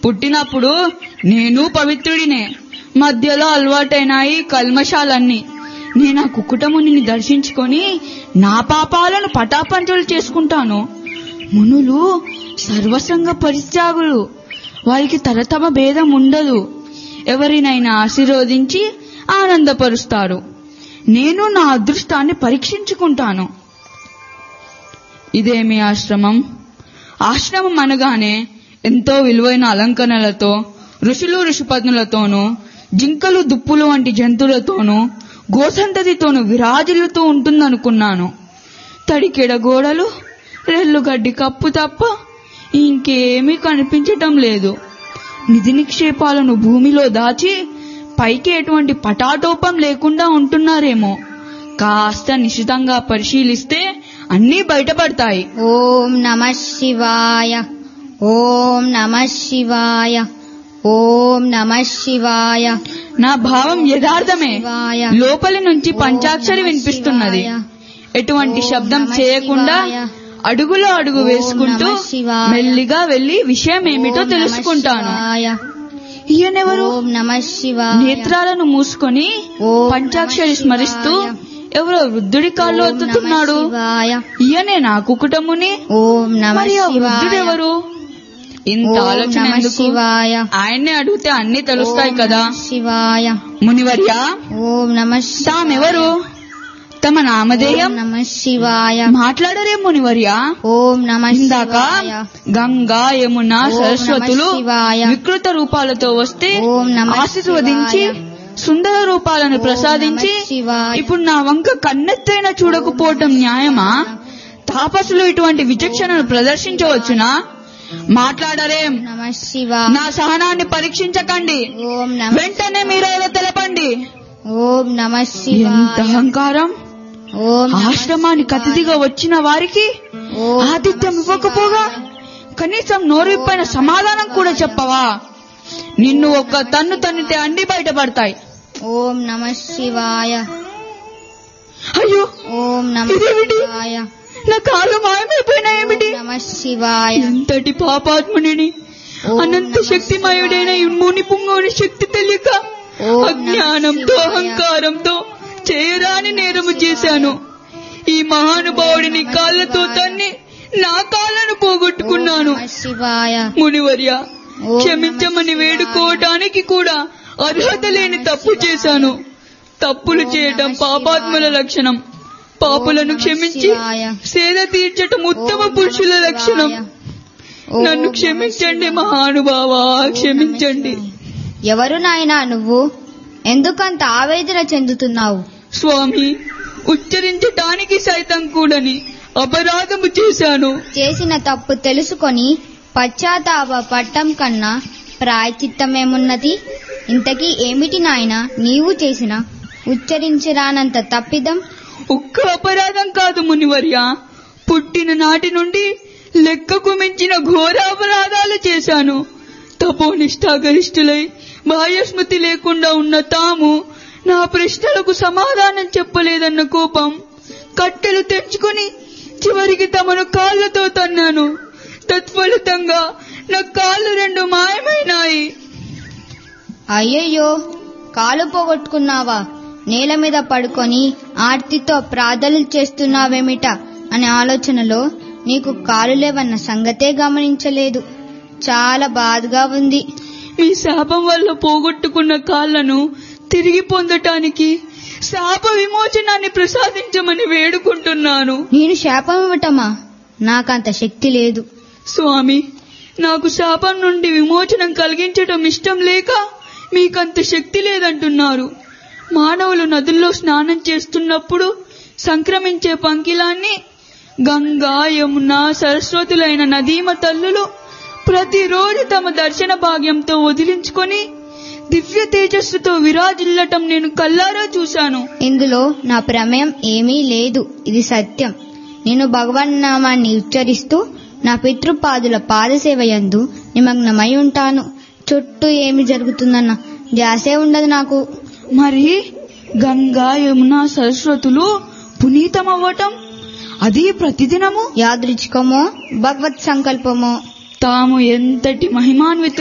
పుట్టినప్పుడు నేను పవిత్రుడినే మధ్యలో అలవాటైనాయి కల్మషాలన్నీ నేను ఆ కుక్కుటమునిని దర్శించుకొని నా పాపాలను పటాపంచలు చేసుకుంటాను మునులు సర్వసంగ పరిత్యాగులు వారికి తరతమ భేదం ఉండదు ఎవరినైనా ఆశీర్వదించి ఆనందపరుస్తారు నేను నా అదృష్టాన్ని పరీక్షించుకుంటాను ఇదేమి ఆశ్రమం ఆశ్రమం అనగానే ఎంతో విలువైన అలంకరణలతో ఋషులు ఋషిపత్నులతోనూ జింకలు దుప్పులు వంటి జంతువులతోనూ గోసంతతితోనూ విరాజిల్లుతూ ఉంటుందనుకున్నాను తడికెడ గోడలు రెల్లుగడ్డి కప్పు తప్ప ఇంకేమీ కనిపించటం లేదు నిధి నిక్షేపాలను భూమిలో దాచి పైకి ఎటువంటి పటాటోపం లేకుండా ఉంటున్నారేమో కాస్త నిశితంగా పరిశీలిస్తే అన్నీ బయటపడతాయి ఓం నమ శివాయ ఓం నమ శివాయ ఓం నమ శివాయ నా భావం యథార్థమే శివాయ. లోపలి నుంచి పంచాక్షరి వినిపిస్తున్నది ఎటువంటి ఓం శబ్దం నమః చేయకుండా శివాయ. అడుగులో అడుగు ఓం వేసుకుంటూ నమః శివాయ. మెల్లిగా వెళ్లి విషయం ఏమిటో ఓం నమ తెలుసుకుంటాను శివాయ. ఈయనెవరు ఓం నమ శివాయ నేత్రాలను మూసుకొని ఓం పంచాక్షరి నమః స్మరిస్తూ శివాయ. ఎవరో వృద్ధుడి కాళ్ళు ఓం నమః ఒత్తుతున్నాడు శివాయ. ఈయనే నా కుకుటముని ఓం నమ మరి ఆ శివాయ వృద్ధుడెవరు ఇంత ఓం ఆలోచన నమ ఎందుకు శివాయ ఆయన్నే అడిగితే అన్ని తెలుస్తాయి ఓం కదా నమః శివాయ మునివర్యా ఓం నమ తామెవరు తమ నామధేయం నమ శివాయ మాట్లాడరే మునివర్యా ఓం నమ ఇందాక శివాయ గంగా యమున ఓం సరస్వతులు నమః శివాయ. వికృత రూపాలతో వస్తే ఓం నమః ఆశీర్వదించి శివాయ. సుందర రూపాలను ఓం ప్రసాదించి నమః శివాయ. ఇప్పుడు నా వంక కన్నెత్తైన చూడకపోవటం న్యాయమా తాపసులు ఇటువంటి విచక్షణను ప్రదర్శించవచ్చునా మాట్లాడరేం నమ శివాయ నా సహనాన్ని పరీక్షించకండి ఓం నమ వెంటనే మీరేదో తెలపండి ఓం నమ ఎంత శివాయ అహంకారం ఓం నమః ఆశ్రమానికి అతిథిగా వచ్చిన వారికి ఓం ఆతిథ్యం నమః ఇవ్వకపోగా కనీసం నోరిప్పైన సమాధానం కూడా చెప్పవా నిన్ను ఒక్క తన్ను తన్నితే అండి బయటపడతాయి ఓం నమ శివాయ అయ్యో ఓం నమ ఇదేమిటి? శివాయ నా కాళ్ళు మాయమైపోయినాయేమిటి ఓం నమ శివాయ ఎంతటి పాపాత్ముడిని ఓం అనంత నమః శక్తిమయుడైన ఈ ముని పుంగవుని శక్తి తెలియక ఓం నమః అజ్ఞానంతో శివాయ. అహంకారంతో చేయరాని నేరము చేశాను ఈ మహానుభావుడిని కాళ్ళతో తన్ని నా కాళ్ళను పోగొట్టుకున్నాను ఓం నమః శివాయ మునివర్య ఓం క్షమించమని నమః వేడుకోవటానికి కూడా అర్హత లేని తప్పు చేశాను తప్పులు ఓం చేయటం నమః పాపాత్ముల శివాయ. లక్షణం పాపులను ఓం నమః క్షమించి శివాయ. సేద తీర్చటం ఉత్తమ ఓం నమః పురుషుల లక్షణం శివాయ. ఓం నన్ను నమః క్షమించండి శివాయ. మహానుభావా ఓం నమః క్షమించండి శివాయ. ఎవరు నాయనా నువ్వు ఎందుకంత ఆవేదన చెందుతున్నావు స్వామి ఉచ్చరించటానికి సైతం కూడని అపరాధము చేశాను చేసిన తప్పు తెలుసుకొని పశ్చాత్తాప పట్టం కన్నా ప్రాయచిత్తమేమున్నది ఇంతకీ ఏమిటి నాయనా నీవు చేసిన ఉచ్చరించరానంత తప్పిదం ఒక్క అపరాధం కాదు మునివర్య పుట్టిన నాటి నుండి లెక్కకు మించిన ఘోర అపరాధాలు చేశాను తపోనిష్టాగరిష్ఠులై బాహ్యస్మృతి లేకుండా ఉన్న తాము నా ప్రశ్నలకు సమాధానం చెప్పలేదన్న కోపం కట్టెలు తెంచుకొని చివరికి తమను కాళ్ళతో తన్నాను తత్ఫలితంగా నా కాళ్ళు రెండు మాయమైనాయి అయ్యయ్యో కాలు పోగొట్టుకున్నావా నేల మీద పడుకొని ఆర్తితో ప్రార్థనలు చేస్తున్నావేమిట అనే ఆలోచనలో నీకు కాలు లేవన్న సంగతే గమనించలేదు చాలా బాధగా ఉంది మీ శాపం వల్ల పోగొట్టుకున్న కాళ్లను తిరిగి పొందటానికి శాప విమోచనాన్ని ప్రసాదించమని వేడుకుంటున్నాను నేను శాపం ఇవ్వటమా నాకంత శక్తి లేదు స్వామి నాకు శాపం నుండి విమోచనం కలిగించటం ఇష్టం లేక మీకంత శక్తి లేదంటున్నారు మానవులు నదుల్లో స్నానం చేస్తున్నప్పుడు సంక్రమించే పంకిలాన్ని గంగా యమున సరస్వతులైన నదీమ తల్లులు ప్రతిరోజు తమ దర్శన భాగ్యంతో వదిలించుకొని దివ్య తేజస్సుతో విరాజిల్లటం నేను కల్లారా చూశాను ఇందులో నా ప్రమేయం ఏమీ లేదు ఇది సత్యం నేను భగవన్ నామాన్ని ఉచ్చరిస్తూ నా పితృపాదుల పాదసేవయందు నిమగ్నమై ఉంటాను చుట్టూ ఏమి జరుగుతుందన్న ధ్యాసే ఉండదు నాకు మరి గంగా యమున సరస్వతులు పునీతమవ్వటం అది ప్రతిదినము యాదృచ్ఛికమో భగవత్ సంకల్పమో తాము ఎంతటి మహిమాన్విత